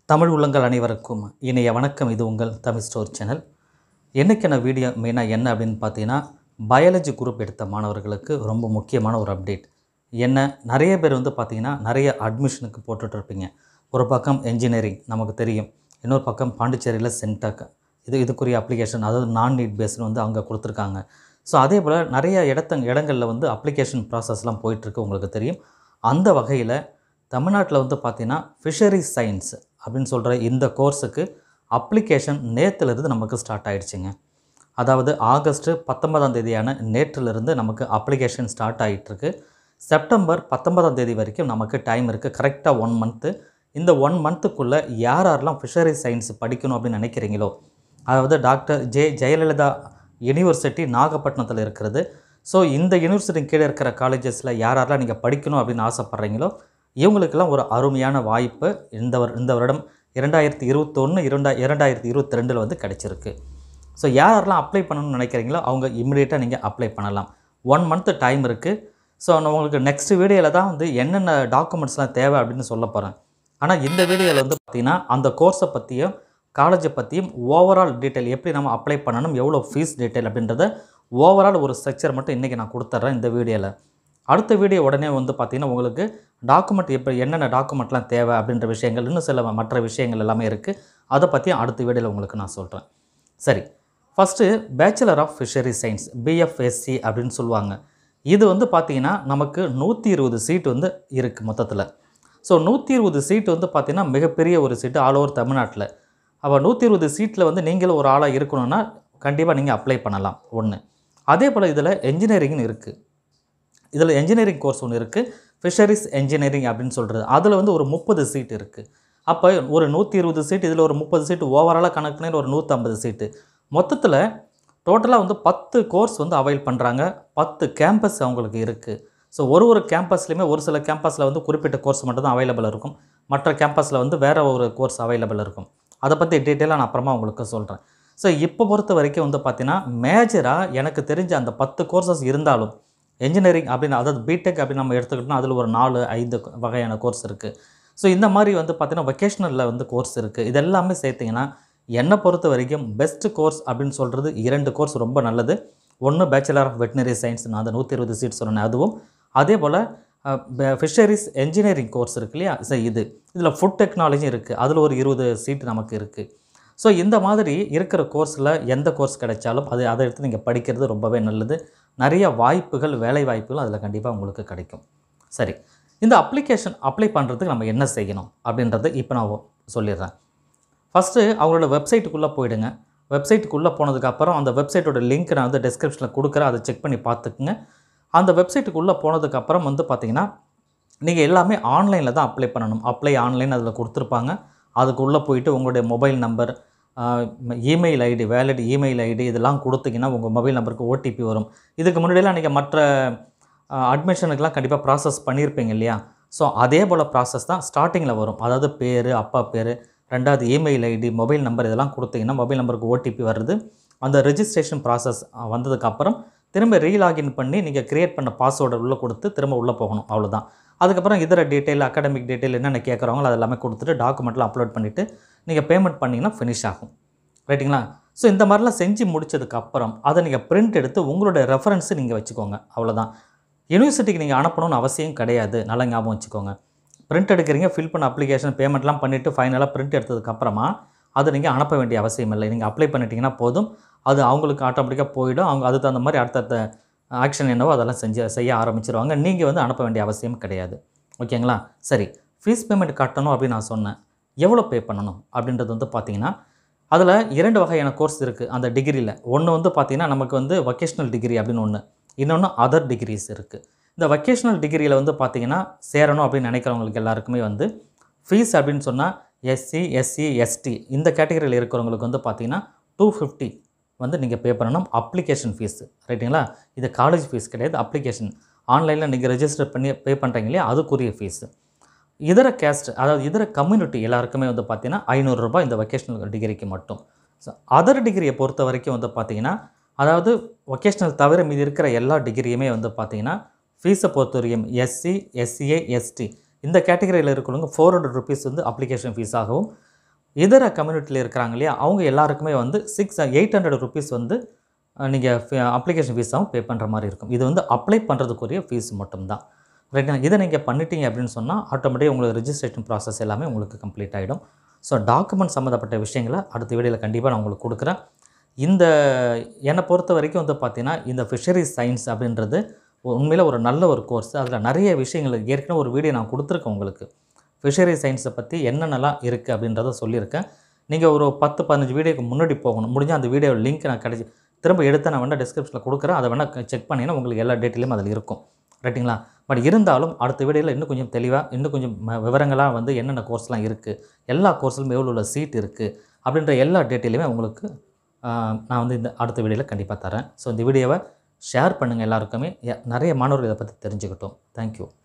தமிழ் உள்ளங்கள் அனைவருக்கும் இணைய வணக்கம் இது உங்கள் தமிழ் ஸ்டோர் சேனல் என்னைக்கான வீடியோ மெயினாக என்ன அப்படின்னு பார்த்தீங்கன்னா பயாலஜி குரூப் எடுத்த மாணவர்களுக்கு ரொம்ப முக்கியமான ஒரு அப்டேட் என்ன நிறைய பேர் வந்து பார்த்தீங்கன்னா நிறைய அட்மிஷனுக்கு போட்டுட்டு இருப்பீங்க ஒரு பக்கம் என்ஜினியரிங் நமக்கு தெரியும் இன்னொரு பக்கம் பாண்டிச்சேரியில் சென்டாக் இது இதுக்குரிய அப்ளிகேஷன் அதாவது நான் நீட் பேஸ்னு வந்து அங்கே கொடுத்துருக்காங்க ஸோ அதே போல் நிறைய இடத்த இடங்களில் வந்து அப்ளிகேஷன் ப்ராசஸ்லாம் போயிட்டுருக்கு உங்களுக்கு தெரியும் அந்த வகையில் தமிழ்நாட்டில் வந்து பார்த்தீங்கன்னா ஃபிஷரி சயின்ஸ் அப்படின்னு சொல்கிற இந்த கோர்ஸுக்கு அப்ளிகேஷன் நேற்றுலேருந்து நமக்கு ஸ்டார்ட் ஆயிடுச்சுங்க அதாவது ஆகஸ்ட்டு பத்தொன்பதாம் தேதியான நேற்றிலிருந்து நமக்கு அப்ளிகேஷன் ஸ்டார்ட் ஆகிட்டுருக்கு செப்டம்பர் பத்தொன்பதாம் தேதி வரைக்கும் நமக்கு டைம் இருக்குது கரெக்டாக ஒன் மந்த்து இந்த ஒன் மந்த்துக்குள்ளே யார் யாரெல்லாம் ஃபிஷரி சயின்ஸ் படிக்கணும் அப்படின்னு நினைக்கிறீங்களோ அதாவது டாக்டர் ஜே ஜெயலலிதா யுனிவர்சிட்டி நாகப்பட்டினத்தில் இருக்கிறது ஸோ இந்த யூனிவர்சிட்டி கீழே இருக்கிற காலேஜஸில் யார் யாரெல்லாம் நீங்கள் படிக்கணும் அப்படின்னு ஆசைப்பட்றீங்களோ இவங்களுக்கெல்லாம் ஒரு அருமையான வாய்ப்பு இந்த வரு இந்த வருடம் இரண்டாயிரத்தி இருபத்தொன்று இரண்டா இரண்டாயிரத்தி இருபத்தி ரெண்டில் வந்து கிடச்சிருக்கு ஸோ யார் யாரெல்லாம் அப்ளை பண்ணணும்னு நினைக்கிறீங்களோ அவங்க இம்மிடியேட்டாக நீங்கள் அப்ளை பண்ணலாம் ஒன் மந்த்து டைம் இருக்குது ஸோ நான் உங்களுக்கு நெக்ஸ்ட் வீடியோவில் தான் வந்து என்னென்ன டாக்குமெண்ட்ஸ்லாம் தேவை அப்படின்னு சொல்ல போகிறேன் ஆனால் இந்த வீடியோவில் வந்து பார்த்திங்கன்னா அந்த கோர்ஸை பற்றியும் காலேஜை பற்றியும் ஓவரால் டீட்டெயில் எப்படி நம்ம அப்ளை பண்ணணும் எவ்வளோ ஃபீஸ் டீட்டெயில் அப்படின்றத ஓவரால் ஒரு ஸ்ட்ரக்சர் மட்டும் இன்றைக்கி நான் கொடுத்துட்றேன் இந்த வீடியோவில் அடுத்த வீடியோ உடனே வந்து பார்த்திங்கன்னா உங்களுக்கு டாக்குமெண்ட் எப்படி என்னென்ன டாக்குமெண்ட்லாம் தேவை அப்படின்ற விஷயங்கள் இன்னும் சில மற்ற விஷயங்கள் எல்லாமே இருக்குது அதை பற்றி அடுத்த வீடியோவில் உங்களுக்கு நான் சொல்கிறேன் சரி first bachelor of fishery science BFSc அப்படின்னு சொல்லுவாங்க இது வந்து பார்த்திங்கன்னா நமக்கு நூற்றி இருபது சீட் வந்து இருக்குது மொத்தத்தில் ஸோ நூற்றி இருபது சீட் வந்து பார்த்திங்கன்னா மிகப்பெரிய ஒரு சீட்டு ஆல் ஓவர் தமிழ்நாட்டில் அப்போ நூற்றி இருபது சீட்டில் வந்து நீங்களும் ஒரு ஆளாக இருக்கணும்னா கண்டிப்பாக நீங்கள் அப்ளை பண்ணலாம் ஒன்று அதே போல் இதில் என்ஜினியரிங்னு இருக்குது இதில் என்ஜினியரிங் கோர்ஸ் ஒன்று இருக்குது ஃபிஷரிஸ் என்ஜினியரிங் அப்படின்னு சொல்கிறது அதில் வந்து ஒரு முப்பது சீட் இருக்குது அப்போ ஒரு நூற்றி இருபது சீட் இதில் ஒரு முப்பது சீட்டு ஓவராலாக கணக்கு பண்ணி ஒரு நூற்றம்பது சீட்டு மொத்தத்தில் டோட்டலாக வந்து பத்து கோர்ஸ் வந்து அவைல் பண்ணுறாங்க பத்து கேம்பஸ் அவங்களுக்கு இருக்குது ஸோ ஒரு ஒரு கேம்பஸ்லையுமே ஒரு சில கேம்பஸில் வந்து குறிப்பிட்ட கோர்ஸ் மட்டும் தான் அவைலபிள் இருக்கும் மற்ற கேம்பஸில் வந்து வேறு ஒரு கோர்ஸ் அவைலபிள் இருக்கும் அதை பற்றி டீட்டெயிலாக நான் அப்புறமா உங்களுக்கு சொல்கிறேன் ஸோ இப்போ பொறுத்த வரைக்கும் வந்து பார்த்தீங்கன்னா மேஜராக எனக்கு தெரிஞ்ச அந்த பத்து கோர்சஸ் இருந்தாலும் என்ஜினியரிங் அப்படின்னு அதாவது பிடெக் அப்படின்னு நம்ம எடுத்துக்கிட்டோம்னா அதில் ஒரு நாலு ஐந்து வகையான கோர்ஸ் இருக்குது ஸோ இந்த மாதிரி வந்து பார்த்தீங்கன்னா வெக்கேஷனலில் வந்து கோர்ஸ் இருக்குது இது எல்லாமே சேர்த்திங்கன்னா என்னை பொறுத்த வரைக்கும் பெஸ்ட் கோர்ஸ் அப்படின்னு சொல்கிறது இரண்டு கோர்ஸ் ரொம்ப நல்லது ஒன்று பேச்சுலர் ஆஃப் வெட்டினரி சயின்ஸ் நான் அந்த நூற்றி இருபது சீட் சொன்னேன் அதுவும் அதே போல் ஃபிஷரிஸ் என்ஜினியரிங் கோர்ஸ் இருக்கு இல்லையா ஸோ இது இதில் ஃபுட் டெக்னாலஜி இருக்குது அதில் ஒரு இருபது சீட் நமக்கு இருக்குது ஸோ இந்த மாதிரி இருக்கிற கோர்ஸில் எந்த கோர்ஸ் கிடைச்சாலும் அது அதை எடுத்து நீங்கள் படிக்கிறது ரொம்பவே நல்லது நிறைய வாய்ப்புகள் வேலை வாய்ப்புகள் அதில் கண்டிப்பாக உங்களுக்கு கிடைக்கும் சரி இந்த அப்ளிகேஷன் அப்ளை பண்ணுறதுக்கு நம்ம என்ன செய்யணும் அப்படின்றத இப்போ நான் சொல்லிடுறேன் ஃபஸ்ட்டு அவங்களோட வெப்சைட்டுக்குள்ளே போயிடுங்க வெப்சைட்டுக்குள்ளே போனதுக்கப்புறம் அந்த வெப்சைட்டோட லிங்க் நான் வந்து டிஸ்கிரிப்ஷனில் கொடுக்குறேன் அதை செக் பண்ணி பார்த்துக்குங்க அந்த வெப்சைட்டுக்குள்ளே போனதுக்கப்புறம் வந்து பார்த்திங்கன்னா நீங்கள் எல்லாமே ஆன்லைனில் தான் அப்ளை பண்ணணும் அப்ளை ஆன்லைன் அதில் கொடுத்துருப்பாங்க அதுக்குள்ளே போயிட்டு உங்களுடைய mobile number email ID valid email ID இதெல்லாம் கொடுத்தீங்கன்னா உங்கள் மொபைல் நம்பருக்கு ஓடிபி வரும் இதுக்கு முன்னாடியெல்லாம் நீங்கள் மற்ற அட்மிஷனுக்கெலாம் கண்டிப்பாக ப்ராசஸ் பண்ணியிருப்பீங்க இல்லையா ஸோ அதே போல் ப்ராசஸ் தான் ஸ்டார்டிங்கில் வரும் அதாவது பேர் அப்பா பேர் ரெண்டாவது இமெயில் ஐடி மொபைல் நம்பர் இதெல்லாம் கொடுத்தீங்கன்னா மொபைல் நம்பருக்கு ஓடிபி வருது அந்த ரெஜிஸ்ட்ரேஷன் ப்ராசஸ் வந்ததுக்கப்புறம் திரும்ப ரீலாகின் பண்ணி நீங்கள் க்ரியேட் பண்ண பாஸ்வேர்டை உள்ளே கொடுத்து திரும்ப உள்ளே போகணும் அவ்வளோதான் அதுக்கப்புறம் இதர டீட்டெயில் அகாடமிக் டீட்டெயில் என்னென்ன கேட்குறாங்களோ அது எல்லாமே கொடுத்துட்டு டாக்குமெண்ட்லாம் அப்லோட் பண்ணிவிட்டு நீங்கள் பேமெண்ட் பண்ணிங்கன்னா ஃபினிஷ் ஆகும் ரைட்டுங்களா ஸோ இந்த மாதிரிலாம் செஞ்சு முடிச்சதுக்கப்புறம் அதை நீங்கள் பிரிண்ட் எடுத்து உங்களோட ரெஃபரன்ஸு நீங்கள் வச்சுக்கோங்க அவ்வளோதான் யூனிவர்சிட்டிக்கு நீங்கள் அனுப்பணும்னு அவசியம் கிடையாது நல்லா ஞாபகம் வச்சுக்கோங்க பிரிண்ட் எடுக்கிறீங்க ஃபில் பண்ண அப்ளிகேஷன் பேமெண்ட்லாம் பண்ணிவிட்டு ஃபைனலாக பிரிண்ட் எடுத்ததுக்கப்புறமா அதை நீங்கள் அனுப்ப வேண்டிய அவசியம் இல்லை நீங்கள் அப்ளை பண்ணிட்டீங்கன்னா போதும் அது அவங்களுக்கு ஆட்டோமேட்டிக்காக போயிடும் அவங்க அதுக்கு தகுந்த மாதிரி அடுத்தடுத்த ஆக்ஷன் என்னவோ அதெல்லாம் செஞ்சு செய்ய ஆரம்பிச்சிருவாங்க நீங்கள் வந்து அனுப்ப வேண்டிய அவசியம் கிடையாது ஓகேங்களா சரி ஃபீஸ் பேமெண்ட் கட்டணும் அப்படின்னு நான் சொன்னேன் எவ்வளோ பே பண்ணணும் அப்படின்றது வந்து பார்த்தீங்கன்னா அதில் இரண்டு வகையான கோர்ஸ் இருக்குது அந்த டிகிரியில் ஒன்று வந்து பார்த்திங்கன்னா நமக்கு வந்து வொக்கேஷ்னல் டிகிரி அப்படின்னு ஒன்று இன்னொன்று அதர் டிகிரிஸ் இருக்குது இந்த வொக்கேஷ்னல் டிகிரியில் வந்து பார்த்திங்கன்னா சேரணும் அப்படின்னு நினைக்கிறவங்களுக்கு எல்லாருக்குமே வந்து ஃபீஸ் அப்படின்னு சொன்னால் எஸ்சி எஸ்சி எஸ்டி இந்த கேட்டகரியில் இருக்கிறவங்களுக்கு வந்து பார்த்திங்கன்னா டூ ஃபிஃப்டி வந்து நீங்கள் பே பண்ணணும் அப்ளிகேஷன் ஃபீஸ் ரைட்டுங்களா இது காலேஜ் ஃபீஸ் கிடையாது அப்ளிகேஷன் ஆன்லைனில் நீங்கள் ரெஜிஸ்டர் பண்ணி பே பண்ணுறீங்க இல்லையா அதுக்குரிய ஃபீஸு இதர கேஸ்ட் அதாவது இதர கம்யூனிட்டி எல்லாருக்குமே வந்து பார்த்தீங்கன்னா ஐநூறுரூபா இந்த வொக்கேஷ்னல் டிகிரிக்கு மட்டும் ஸோ அதர் டிகிரியை பொறுத்த வரைக்கும் வந்து பார்த்தீங்கன்னா அதாவது வொக்கேஷ்னல் தவிர மீதி இருக்கிற எல்லா டிகிரியுமே வந்து பார்த்தீங்கன்னா ஃபீஸை பொறுத்த வரைக்கும் எஸ்சி எஸ்சிஏ எஸ்டி இந்த கேட்டகரியில் இருக்கிறவங்க ஃபோர் ஹண்ட்ரட் ருபீஸ் வந்து அப்ளிகேஷன் ஃபீஸாகவும் இதர கம்யூனிட்டியில் இருக்கிறாங்க இல்லையா அவங்க எல்லாருக்குமே வந்து சிக்ஸ் எயிட் ஹண்ட்ரட் ருபீஸ் வந்து நீங்கள் அப்ளிகேஷன் ஃபீஸாகவும் பே பண்ணுற மாதிரி இருக்கும் இது வந்து அப்ளை பண்ணுறதுக்குரிய ஃபீஸ் மட்டும்தான் ரைட்டா இதை நீங்கள் பண்ணிட்டீங்க அப்படின்னு சொன்னால் ஆட்டோமேட்டிக்காக உங்களுக்கு ரெஜிஸ்ட்ரேஷன் ப்ராசஸ் எல்லாமே உங்களுக்கு கம்ப்ளீட் ஆகிடும் ஸோ டாக்குமெண்ட் சம்மந்தப்பட்ட விஷயங்களை அடுத்த வீடியோவில் கண்டிப்பாக நான் உங்களுக்கு கொடுக்குறேன் இந்த என்னை பொறுத்த வரைக்கும் வந்து பார்த்தீங்கன்னா இந்த ஃபிஷரிஸ் சயின்ஸ் அப்படின்றது உண்மையில் ஒரு நல்ல ஒரு கோர்ஸ் அதில் நிறைய விஷயங்கள் ஏற்கனவே ஒரு வீடியோ நான் கொடுத்துருக்கேன் உங்களுக்கு ஃபிஷரி சயின்ஸை பற்றி என்னென்னலாம் இருக்குது அப்படின்றத சொல்லியிருக்கேன் நீங்கள் ஒரு பத்து பதினஞ்சு வீடியோக்கு முன்னாடி போகணும் முடிஞ்சால் அந்த வீடியோ லிங்க் நான் கிடைச்சி திரும்ப எடுத்து நான் வேணால் டிஸ்கிரிப்ஷனில் கொடுக்குறேன் அதை வேணால் செக் பண்ணிங்கன்னா உங்களுக்கு எல்லா டீட்டெயிலும் அதில் இருக்கும் ரைட்டுங்களா பட் இருந்தாலும் அடுத்த வீடியோவில் இன்னும் கொஞ்சம் தெளிவாக இன்னும் கொஞ்சம் ம- விவரங்களாக வந்து என்னென்ன கோர்ஸ்லாம் இருக்குது எல்லா கோர்ஸ்லையும் எவ்வளோ உள்ள சீட் இருக்குது அப்படின்ற எல்லா டீட்டெயிலுமே உங்களுக்கு ஆஹ், நான் வந்து இந்த அடுத்த வீடியோவில் கண்டிப்பாக தரேன் ஸோ இந்த வீடியோவை ஷேர் பண்ணுங்கள் எல்லாருக்குமே எ- நிறைய மாணவர்கள் இதை பற்றி தெரிஞ்சுக்கிட்டோம் தேங்க்யூ